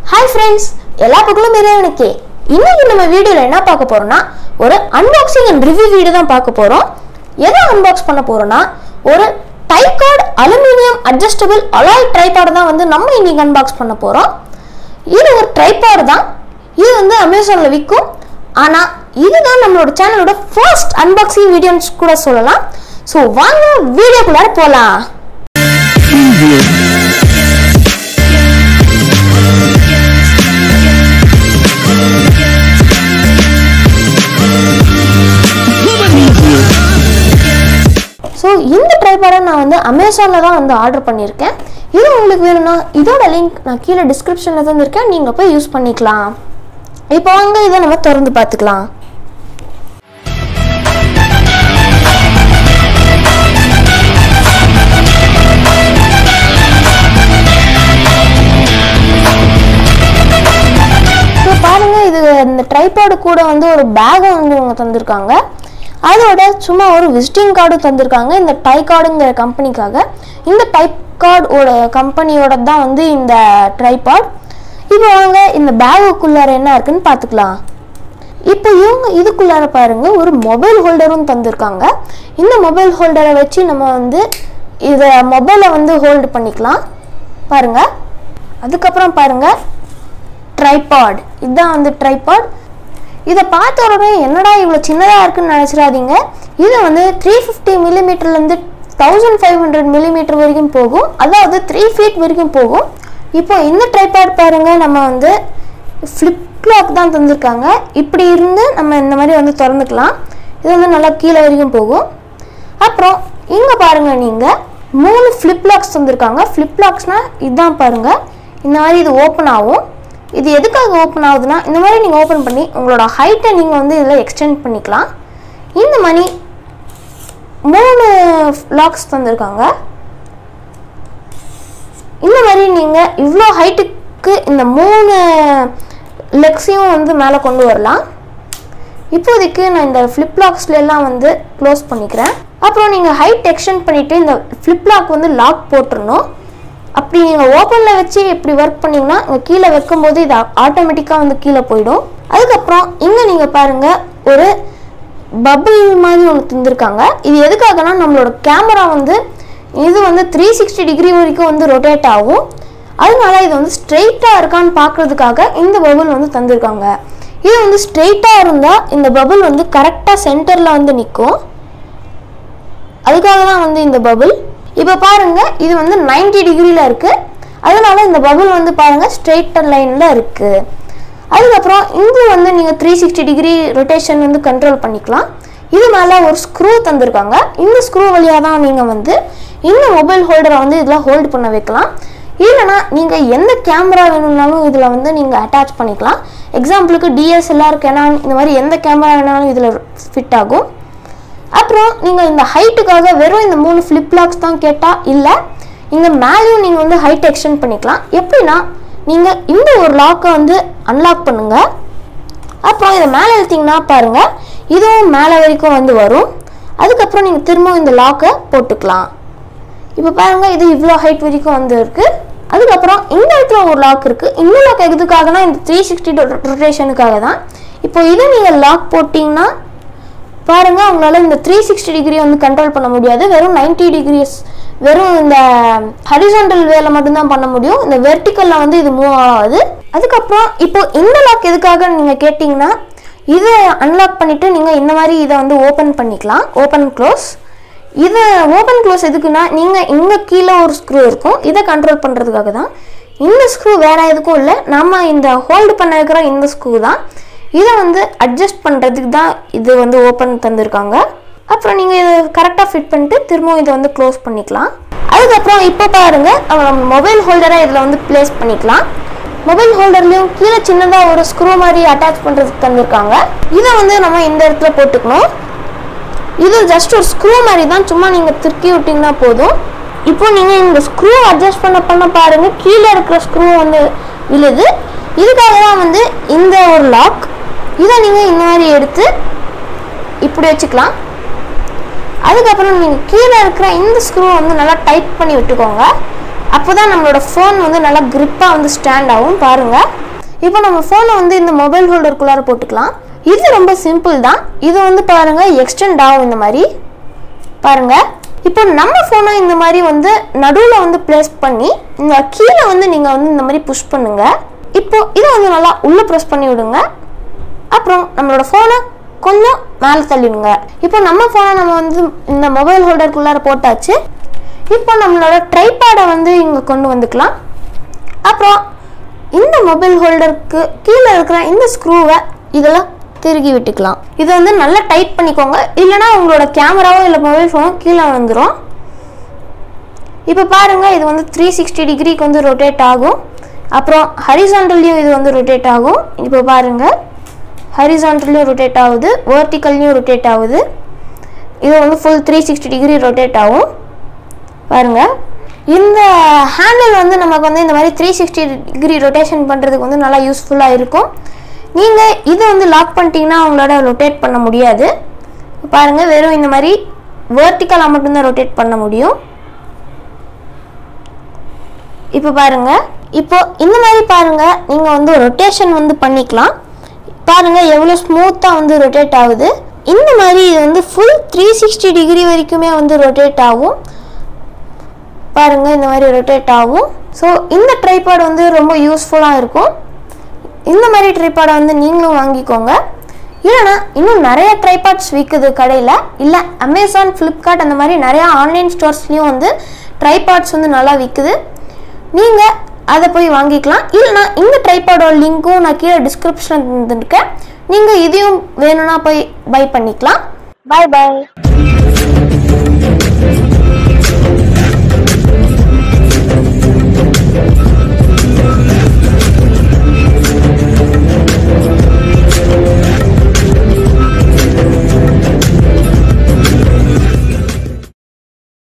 hi friends எல்லா பக்கமும் இறைவனுக்கே இன்னைக்கு நம்ம வீடியோவில் என்ன பார்க்க போறோம்னா ஒரு அன்பாக்சிங் அண்ட் ரிவ்யூ வீடியோ தான் பார்க்க போறோம் எதை அன்பாக்ஸ் பண்ண போறோம்னா ஒரு Tygot aluminium adjustable alloy tripod தான் வந்து நம்ம இன்னைக்கு அன்பாக்ஸ் பண்ண போறோம் இது ஒரு ட்ரைபாட் தான் இது வந்து அமேசானில் விற்கும் ஆனால் இதுதான் நம்மளோட சேனலோட ஃபர்ஸ்ட் அன்பாக்சிங் வீடியோன்னு கூட சொல்லலாம் ஸோ வாங்க வீடியோக்குள்ளார போகலாம் ஸோ இந்த ட்ரைபாடை நான் வந்து அமேசானில் தான் வந்து ஆர்டர் பண்ணியிருக்கேன் இது உங்களுக்கு வேணும்னா இதோட லிங்க் நான் கீழே டிஸ்கிரிப்ஷனில் தந்திருக்கேன் நீங்கள் போய் யூஸ் பண்ணிக்கலாம் இப்போ வாங்க இதை நம்ம திறந்து பார்த்துக்கலாம் இப்போ பாருங்க இது இந்த ட்ரைபாடு கூட வந்து ஒரு பேகை வந்து இவங்க தந்திருக்காங்க அதோட சும்மா ஒரு விசிட்டிங் கார்டும் தந்திருக்காங்க இந்த டை கார்டுங்கிற கம்பெனிக்காக இந்த டைப் கார்டோட கம்பெனியோட தான் வந்து இந்த ட்ரைபாட் இப்போ வாங்க இந்த பேகுக்குள்ளார என்ன இருக்குன்னு பார்த்துக்கலாம் இப்போ இவங்க இதுக்குள்ளார பாருங்க ஒரு மொபைல் ஹோல்டரும் தந்திருக்காங்க இந்த மொபைல் ஹோல்டரை வச்சு நம்ம வந்து இதை மொபைலை வந்து ஹோல்டு பண்ணிக்கலாம் பாருங்க அதுக்கப்புறம் பாருங்க ட்ரைபாட் இதுதான் வந்து ட்ரைபாட் இதை பார்த்த உடனே என்னடா இவ்வளோ சின்னதாக இருக்குன்னு நினச்சிடாதீங்க இது வந்து த்ரீ ஃபிஃப்டி மில்லிமீட்டர்லேருந்து தௌசண்ட் ஃபைவ் ஹண்ட்ரட் மில்லிமீட்டர் வரைக்கும் போகும் அதாவது த்ரீ ஃபீட் வரைக்கும் போகும் இப்போ இந்த ட்ரைபாட் பாருங்க நம்ம வந்து ஃப்ளிப் லாக் தான் தந்திருக்காங்க இப்படி இருந்து நம்ம இந்த மாதிரி வந்து திறந்துக்கலாம் இது வந்து நல்லா கீழே வரைக்கும் போகும் அப்புறம் இங்கே பாருங்க நீங்கள் மூணு ஃப்ளிப் லாக்ஸ் தந்திருக்காங்க ஃப்ளிப் லாக்ஸ்னால் இதுதான் பாருங்க இந்த மாதிரி இது ஓப்பன் ஆகும் இது எதுக்காக ஓப்பன் ஆகுதுன்னா இந்த மாதிரி நீங்கள் ஓப்பன் பண்ணி உங்களோட ஹைட்டை நீங்கள் வந்து இதில் எக்ஸ்டெண்ட் பண்ணிக்கலாம் இந்த மாதிரி மூணு லாக்ஸ் தந்திருக்காங்க இந்த மாதிரி நீங்கள் இவ்வளோ ஹைட்டுக்கு இந்த மூணு லெக்ஸையும் வந்து மேலே கொண்டு வரலாம் இப்போதைக்கு நான் இந்த ஃப்ளிப் எல்லாம் வந்து க்ளோஸ் பண்ணிக்கிறேன் அப்புறம் நீங்கள் ஹைட் எக்ஸ்டெண்ட் பண்ணிவிட்டு இந்த ஃப்ளிப் லாக் வந்து லாக் போட்டுறணும் அப்படி நீங்கள் ஓப்பனில் வச்சு இப்படி ஒர்க் பண்ணிங்கன்னா இங்கே கீழே வைக்கும்போது இது ஆட்டோமேட்டிக்காக வந்து கீழே போயிடும் அதுக்கப்புறம் இங்கே நீங்கள் பாருங்கள் ஒரு பபிள் மாதிரி ஒன்று தந்திருக்காங்க இது எதுக்காகனா நம்மளோட கேமரா வந்து இது வந்து த்ரீ சிக்ஸ்டி டிகிரி வரைக்கும் வந்து ரொட்டேட் ஆகும் அதனால இது வந்து ஸ்ட்ரெயிட்டாக இருக்கான்னு பார்க்குறதுக்காக இந்த பபுள் வந்து தந்திருக்காங்க இது வந்து ஸ்ட்ரெயிட்டாக இருந்தால் இந்த பபுள் வந்து கரெக்டாக சென்டரில் வந்து நிற்கும் அதுக்காக தான் வந்து இந்த பபுள் இப்போ பாருங்க இது வந்து 90 டிகிரியில் இருக்கு அதனால இந்த பபுள் வந்து பாருங்க ஸ்ட்ரெயிட்டர் லைனில் இருக்கு அதுக்கப்புறம் இங்கே வந்து நீங்கள் த்ரீ சிக்ஸ்டி டிகிரி ரொட்டேஷன் வந்து கண்ட்ரோல் பண்ணிக்கலாம் இது மேலே ஒரு ஸ்க்ரூ தந்திருக்காங்க இந்த ஸ்க்ரூ வழியாக தான் நீங்கள் வந்து இந்த மொபைல் ஹோல்டரை வந்து இதில் ஹோல்டு பண்ண வைக்கலாம் இல்லைனா நீங்கள் எந்த கேமரா வேணும்னாலும் இதில் வந்து நீங்கள் அட்டாச் பண்ணிக்கலாம் எக்ஸாம்பிளுக்கு டிஎஸ்எல்ஆர் கெனான் இந்த மாதிரி எந்த கேமரா வேணாலும் இதில் ஃபிட் ஆகும் அப்புறம் நீங்கள் இந்த ஹைட்டுக்காக வெறும் இந்த மூணு ஃப்ளிப் லாக்ஸ் தான் கேட்டால் இல்லை இங்கே மேலேயும் நீங்கள் வந்து ஹைட் எக்ஸ்டெண்ட் பண்ணிக்கலாம் எப்படின்னா நீங்கள் இந்த ஒரு லாக்கை வந்து அன்லாக் பண்ணுங்கள் அப்புறம் இதை மேலே இழுத்தீங்கன்னா பாருங்கள் இதுவும் மேலே வரைக்கும் வந்து வரும் அதுக்கப்புறம் நீங்கள் திரும்பவும் இந்த லாக்கை போட்டுக்கலாம் இப்போ பாருங்கள் இது இவ்வளோ ஹைட் வரைக்கும் வந்து இருக்கு அதுக்கப்புறம் இந்த இடத்துல ஒரு லாக் இருக்குது இந்த லாக் எதுக்காகனா இந்த த்ரீ சிக்ஸ்டி ரொட்டேஷனுக்காக தான் இப்போ இதை நீங்கள் லாக் போட்டிங்கன்னா பாருங்க உங்களால இந்த த்ரீ சிக்ஸ்டி டிகிரி வந்து கண்ட்ரோல் பண்ண முடியாது வெறும் 90 டிகிரிஸ் வெறும் இந்த ஹரிசாண்டல் வேலை மட்டும்தான் பண்ண முடியும் இந்த வெர்டிக்கல்ல வந்து இது மூவ் ஆகாது அதுக்கப்புறம் இப்போ இந்த லாக் எதுக்காக நீங்க கேட்டிங்கன்னா இதை அன்லாக் பண்ணிட்டு நீங்க இந்த மாதிரி இதை வந்து ஓப்பன் பண்ணிக்கலாம் ஓப்பன் க்ளோஸ் இது ஓப்பன் க்ளோஸ் எதுக்குன்னா நீங்கள் இங்கே கீழே ஒரு ஸ்க்ரூ இருக்கும் இதை கண்ட்ரோல் பண்ணுறதுக்காக தான் இந்த ஸ்க்ரூ வேற எதுக்கும் இல்லை நம்ம இந்த ஹோல்டு பண்ண வைக்கிற இந்த ஸ்க்ரூ தான் இதை வந்து அட்ஜஸ்ட் பண்ணுறதுக்கு தான் இது வந்து ஓப்பன் தந்திருக்காங்க அப்புறம் நீங்கள் இதை கரெக்டாக ஃபிட் பண்ணிட்டு திரும்பவும் இதை வந்து க்ளோஸ் பண்ணிக்கலாம் அதுக்கப்புறம் இப்போ பாருங்கள் மொபைல் ஹோல்டரை இதில் வந்து ப்ளேஸ் பண்ணிக்கலாம் மொபைல் ஹோல்டர்லேயும் கீழே சின்னதாக ஒரு ஸ்க்ரூ மாதிரி அட்டாச் பண்ணுறதுக்கு தந்திருக்காங்க இதை வந்து நம்ம இந்த இடத்துல போட்டுக்கணும் இது ஜஸ்ட் ஒரு ஸ்க்ரூ மாதிரி தான் சும்மா நீங்கள் திருக்கி விட்டிங்கன்னா போதும் இப்போ நீங்கள் இந்த ஸ்க்ரூ அட்ஜஸ்ட் பண்ண பண்ண பாருங்க கீழே இருக்கிற ஸ்க்ரூ வந்து விழுது இதுக்காக தான் வந்து இந்த ஒரு லாக் இதை நீங்கள் இந்த மாதிரி எடுத்து இப்படி வச்சுக்கலாம் அதுக்கப்புறம் நீங்கள் கீழே இருக்கிற இந்த ஸ்க்ரூ வந்து நல்லா டைட் பண்ணி விட்டுக்கோங்க அப்போ தான் நம்மளோட ஃபோன் வந்து நல்லா grip-ஆ வந்து ஸ்டாண்ட் ஆகும் பாருங்கள் இப்போ நம்ம ஃபோனை வந்து இந்த மொபைல் ஹோல்டருக்குள்ளார போட்டுக்கலாம் இது ரொம்ப சிம்பிள் தான் இது வந்து பாருங்கள் எக்ஸ்டெண்ட் ஆகும் இந்த மாதிரி பாருங்க இப்போ நம்ம ஃபோனை இந்த மாதிரி வந்து நடுவில் வந்து ப்ளேஸ் பண்ணி இந்த கீழே வந்து நீங்கள் வந்து இந்த மாதிரி புஷ் பண்ணுங்க இப்போ இதை வந்து நல்லா உள்ளே ப்ரெஸ் பண்ணி விடுங்க அப்புறம் நம்மளோட ஃபோனை கொஞ்சம் மேலே தள்ளிடுங்க இப்போ நம்ம ஃபோனை நம்ம வந்து இந்த மொபைல் ஹோல்டருக்குள்ளார போட்டாச்சு இப்போ நம்மளோட ட்ரைபேடை வந்து இங்கே கொண்டு வந்துக்கலாம் அப்புறம் இந்த மொபைல் ஹோல்டருக்கு கீழே இருக்கிற இந்த ஸ்க்ரூவை இதெல்லாம் திருகி விட்டுக்கலாம் இதை வந்து நல்லா டைட் பண்ணிக்கோங்க இல்லைனா உங்களோட கேமராவோ இல்லை மொபைல் ஃபோனோ கீழே வந்துடும் இப்போ பாருங்க இது வந்து த்ரீ சிக்ஸ்டி டிகிரிக்கு வந்து ரொட்டேட் ஆகும் அப்புறம் ஹரிசாண்டல்லையும் இது வந்து ரொட்டேட் ஆகும் இப்போ பாருங்க ஹரிசாண்டல்லையும் ரொட்டேட் ஆகுது வேர்ட்டிக்கல்லையும் ரொட்டேட் ஆகுது இது வந்து full three sixty degree rotate ஆகும் பாருங்க இந்த ஹேண்டில் வந்து நமக்கு வந்து இந்த மாதிரி த்ரீ சிக்ஸ்டி டிகிரி ரொட்டேஷன் பண்ணுறதுக்கு வந்து நல்லா யூஸ்ஃபுல்லாக இருக்கும் நீங்கள் இதை வந்து லாக் பண்ணிட்டீங்கன்னா உங்களால ரொட்டேட் பண்ண முடியாது பாருங்கள் வெறும் இந்த மாதிரி வேர்ட்டிக்கலாக மட்டும்தான் ரொட்டேட் பண்ண முடியும் இப்போ பாருங்க இப்போ இந்த மாதிரி பாருங்க நீங்கள் வந்து ரொட்டேஷன் வந்து பண்ணிக்கலாம் பாருங்க எவ்வளோ ஸ்மூத்தாக வந்து ரொட்டேட் ஆகுது இந்த மாதிரி இது வந்து ஃபுல் த்ரீ சிக்ஸ்டி டிகிரி வரைக்குமே வந்து ரொட்டேட் ஆகும் பாருங்க இந்த மாதிரி ரொட்டேட் ஆகும் ஸோ இந்த ட்ரைபாட் வந்து ரொம்ப யூஸ்ஃபுல்லாக இருக்கும் இந்த மாதிரி ட்ரைபாடை வந்து நீங்களும் வாங்கிக்கோங்க இல்லைனா இன்னும் நிறைய ட்ரைபாட்ஸ் விற்குது கடையில் இல்லை அமேசான் ஃப்ளிப்கார்ட் அந்த மாதிரி நிறையா ஆன்லைன் ஸ்டோர்ஸ்லேயும் வந்து ட்ரைபாட்ஸ் வந்து நல்லா விற்குது நீங்கள் அதை போய் வாங்கிக்கலாம் இல்லைனா இந்த ட்ரைபாடோட லிங்க்கும் நான் கீழே டிஸ்கிரிப்ஷன் இருந்திருக்கேன் நீங்கள் இதையும் வேணும்னா போய் பை பண்ணிக்கலாம் பாய் பாய்